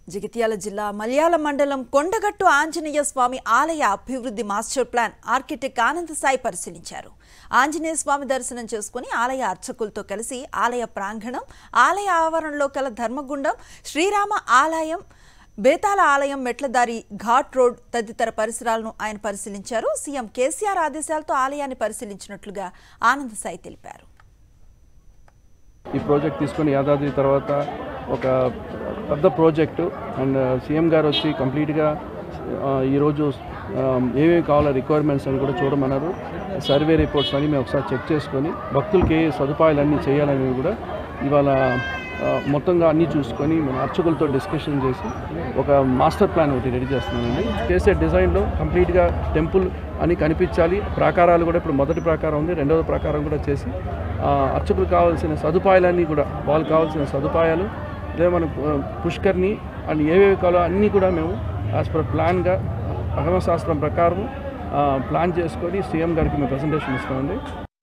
జగిత్యాల జిల్లా మలయాళ మండలం కొండగట్టు ఆంజనేయ స్వామి ఆలయ అభివృద్ధి master plan architect Anand Sai పరిశీలించారు ఆంజనేయ స్వామి దర్శనం చేసుకుని ఆలయ అర్చకులతో కలిసి ఆలయ ప్రాంగణం ఆలయ ఆవరణలో కల ధర్మగుండం శ్రీరామ ఆలయం బేతాల ఆలయం మెట్లదారి ఘాట్ రోడ్ తదితర పరిసరాలను ఆయన పరిశీలించారు సీఎం కేసీఆర్ ఆదేశాలతో ఆలయాన్ని పరిశీలించినట్లుగా ఆనంద్ సాయి తెలిపారు ఈ ప్రాజెక్ట్ తీసుకొని యాదాద్రి తర్వాత ఒక పెద్ద ప్రాజెక్టు అండ్ సీఎం గారు వచ్చి కంప్లీట్గా ఆ, ఈరోజు ఆ, ఏమేమి కావాలో రిక్వైర్మెంట్స్ అని కూడా చూడమన్నారు సర్వే రిపోర్ట్స్ అని మేము ఒకసారి చెక్ చేసుకొని భక్తులకి ఏ సదుపాయాలన్నీ చేయాలని కూడా ఇవాళ ఆ, మొత్తంగా అన్నీ చూసుకొని మన అర్చకులతో డిస్కషన్ చేసి ఒక మాస్టర్ ప్లాన్ ఒకటి రెడీ చేస్తున్నామండి చేసే డిజైన్లో కంప్లీట్గా టెంపుల్ అని కనిపించాలి ప్రాకారాలు కూడా ఇప్పుడు మొదటి ప్రాకారం ఉంది రెండవ ప్రాకారం కూడా చేసి ఆ, అర్చకులకు కావాల్సిన సదుపాయాలన్నీ కూడా వాళ్ళకి కావాల్సిన సదుపాయాలు లేదా మన ఆ, పుష్కర్ని అండ్ ఏవేవి కావాలో అన్నీ కూడా మేము యాజ్ పర్ ప్లాన్గా అగమశాస్త్రం ప్రకారం ఆ, ప్లాన్ చేసుకొని సీఎం గారికి మేము ప్రజెంటేషన్ ఇస్తామండి